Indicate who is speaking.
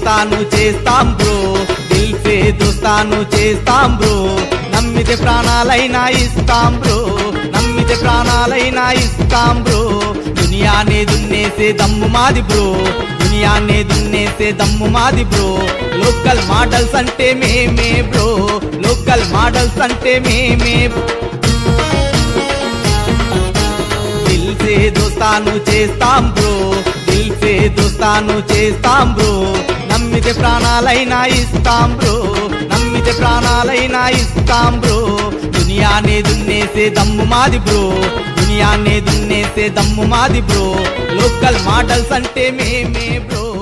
Speaker 1: దోస్తాను చేస్తాం బ్రో దిల్ సే దోస్తాను చేస్తాం బ్రో నమ్మితే ప్రాణాలైనా ఇస్తాం బ్రో నమ్మితే ప్రాణాలైనా ఇస్తాం బ్రో దునియానే దున్నేసే దమ్ము మాది బ్రో దునియానే దున్నేసే దమ్ము మాది బ్రో లోకల్ మోడల్స్ అంటే మేమే బ్రో లోకల్ మోడల్స్ అంటే మేమే దిల్ సే దోస్తాను చేస్తాం బ్రో దిల్ సే దోస్తాను చేస్తాం బ్రో నమ్మితే ప్రాణాలైనా ఇస్తాం బ్రో నమ్మితే ప్రాణాలైనా ఇస్తాం బ్రో దునియానే దున్నేసే దమ్ము మాది బ్రో దునియానే దున్నేసే దమ్ము మాది బ్రో లోకల్ మోడల్స్ అంటే మేమే బ్రో